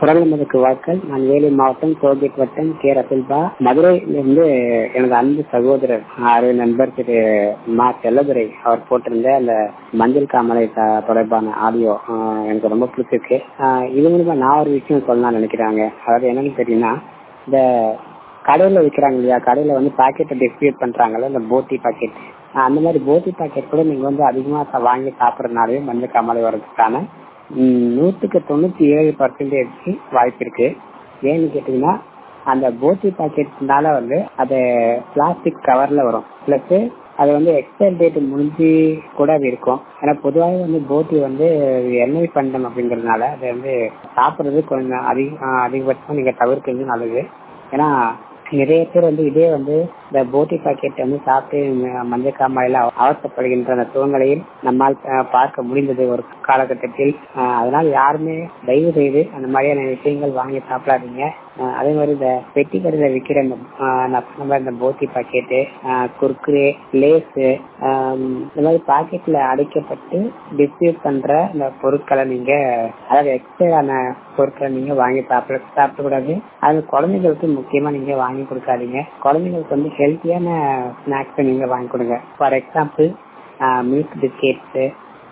குரல்மதுக்கு வாக்கள் நான் வேலூர் மாவட்டம் டோல்கேட் வட்டம் கே ரசில்பா மதுரையிலிருந்து எனது அன்பு சகோதரர் அருமை நண்பர் திரு மா செல்லதுரை அவர் போட்டிருந்த அந்த மஞ்சள் காமலை த- தொடர்பான ஆடியோ எனக்கு ரொம்ப பிடிச்சிருக்கு ஆஹ் இது மூலமா நான் ஒரு விஷயம் சொல்லலாம்னு நினைக்கிறாங்க அதாவது என்னன்னு தெரியும்னா இந்த கடையில விற்கிறாங்க இல்லையா கடையில வந்து பாக்கெட்டை டிஸ்ட்ரிபியூட் பண்றாங்கல்ல இந்த போட்டி பாக்கெட் அந்த மாதிரி போட்டி பாக்கெட் கூட நீங்க வந்து அதிகமா சா- வாங்கி சாப்பிடறதுனாலே மஞ்சள் காமாலை வர்றதுக்கான ம், நூத்துக்கு தொண்ணூத்தி ஏழு பர்சன்டேஜ் வாய்ப்பு இருக்கு ஏன்னு கேட்டீங்கன்னா அந்த போட்டி பாக்கெட்னால வந்து அது பிளாஸ்டிக் கவர்ல வரும் பிளஸ் அது வந்து எக்ஸ்பயர் டேட் முடிஞ்சு கூட அது இருக்கும் ஏன்னா பொதுவாகவே வந்து போட்டி வந்து எண்ணெய் பண்டம் அப்படிங்கறதுனால அது வந்து சாப்பிடுறது கொஞ்சம் அதிக அதிகபட்சம் நீங்க தவிர்க்கிறது நல்லது ஏன்னா நிறைய பேர் வந்து இதே வந்து இந்த போட்டி பாக்கெட் வந்து சாப்பிட்டு ம- மஞ்சள் காமாலையில அவசப்படுகின்ற அந்த சூழ்நிலையில் நம்மால் அஹ், பார்க்க முடிந்தது ஒரு காலகட்டத்தில் அஹ், அதனால் யாருமே தயவு செய்து அந்த மாதிரியான விஷயங்கள் வாங்கி சாப்பிடாதீங்க அஹ், அதே மாதிரி இந்த பெட்டி கடையில விற்கிற இந்த அஹ், நான் சொன்ன மாதிரி இந்த போட்டி பாக்கெட்டு குர்குரே லேஸு இந்த மாதிரி பாக்கெட்ல அடைக்கப்பட்டு டிஸ்ட்ரிபியூட் பண்ற இந்த பொருட்களை நீங்க அதாவது எக்ஸ்பயர் ஆன பொருட்களை நீங்க வாங்கி சாப்பிட சாப்பிடக்கூடாது அது குழந்தைங்களுக்கு முக்கியமா நீங்க வாங்கி கொடுக்காதீங்க குழந்தைங்களுக்கு வந்து ஹெல்த்தியான ஸ்நாக்ஸ் நீங்க வாங்கி கொடுங்க ஃபார் எக்ஸாம்பிள் மில்க் பிஸ்கெட்ஸ்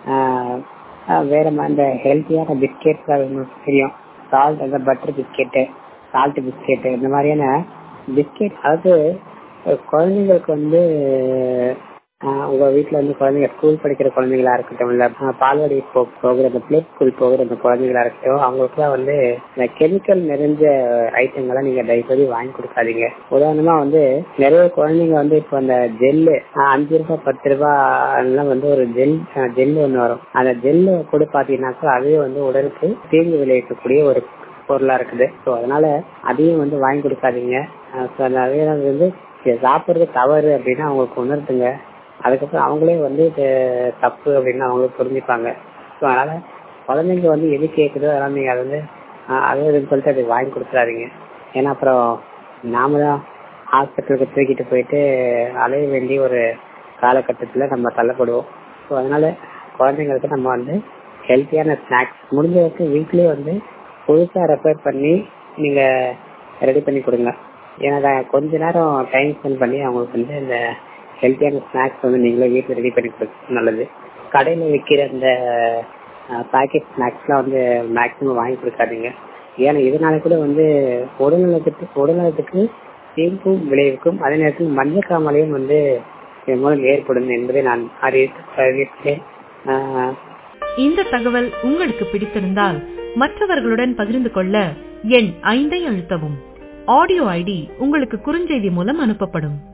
வேற மாதிரி இந்த ஹெல்த்தியான பிஸ்கெட்ஸ் உங்களுக்கு தெரியும் சால்ட் அந்த பட்டர் பிஸ்கெட்டு சால்ட் பிஸ்கெட்டு இந்த மாதிரியான பிஸ்கெட் அதாவது அஹ், குழந்தைங்களுக்கு வந்து ஆஹ் உங்க வீட்ல வந்து குழந்தைங்க ஸ்கூல் படிக்கிற குழந்தைங்களா இருக்கட்டும் இல்ல ஆஹ் பால்வாடி போ- போகிற அந்த பிளே ஸ்கூல் போகிற அந்த குழந்தைங்களா இருக்கட்டும் அவங்களுக்குலாம் வந்து இந்த கெமிக்கல் நிறைஞ்ச ஐட்டங்களை நீங்க தயவுசெய்து வாங்கி கொடுக்காதீங்க உதாரணமா வந்து நிறைய குழந்தைங்க வந்து இப்போ அந்த ஜெல்லு அஞ்சு ரூபாய் பத்து ரூபாய் எல்லாம் வந்து ஒரு ஜெல் ஜெல் ஒண்ணு வரும் அந்த ஜெல்லு கூட பாத்தீங்கன்னாக்கா அதுவே வந்து உடலுக்கு தீங்கு விளைவிக்கக்கூடிய ஒரு பொருளா இருக்குது ஸோ அதனால அதையும் வந்து வாங்கி கொடுக்காதீங்க ஆஹ் so நிறைய நாள் வந்து இது சாப்பிடுறது தவறு அப்படின்னு அவங்களுக்கு உணர்த்துங்க அதுக்கப்புறம் அவங்களே வந்து இது தப்பு அப்படின்னு அவங்களே புரிஞ்சுப்பாங்க ஸோ அதனால குழந்தைங்க வந்து எது கேட்குதோ அதெல்லாம் நீங்க அதை வந்து ஆஹ் அது இதுன்னு சொல்லிட்டு அதை வாங்கி கொடுத்துறாதீங்க ஏன்னா அப்புறம் நாம தான் ஹாஸ்பிட்டலுக்கு தூக்கிட்டு போயிட்டு அலைய வேண்டிய ஒரு காலகட்டத்தில் நம்ம தள்ளப்படுவோம் ஸோ அதனால குழந்தைங்களுக்கு நம்ம வந்து ஹெல்த்தியான ஸ்நாக்ஸ் முடிஞ்ச வரைக்கும் வீட்லயே வந்து புதுசா ரெஃபர் பண்ணி நீங்க ரெடி பண்ணி கொடுங்க ஏன்னா அதான் கொஞ்ச நேரம் டைம் ஸ்பெண்ட் பண்ணி அவங்களுக்கு வந்து இந்த ஹெல்த்தியான ஸ்நாக்ஸ் வந்து நீங்களே வீட்டில் ரெடி பண்ணி கொடுக்க நல்லது கடையில் விற்கிற இந்த பாக்கெட் ஸ்நாக்ஸ்லாம் வந்து மேக்ஸிமம் வாங்கி கொடுக்காதீங்க ஏன்னா இதனால கூட வந்து உடல்நலத்துக்கு உடல்நலத்துக்கு தீங்கும் விளைவிக்கும் அதே நேரத்தில் மஞ்சள் காமாலையும் வந்து இதன் மூலம் ஏற்படும் என்பதை நான் அறிவித்தேன் ஆஹ் இந்த தகவல் உங்களுக்கு பிடித்திருந்தால் மற்றவர்களுடன் பகிர்ந்து கொள்ள எண் ஐந்தை அழுத்தவும் ஆடியோ ஐடி உங்களுக்கு குறுஞ்செய்தி மூலம் அனுப்பப்படும்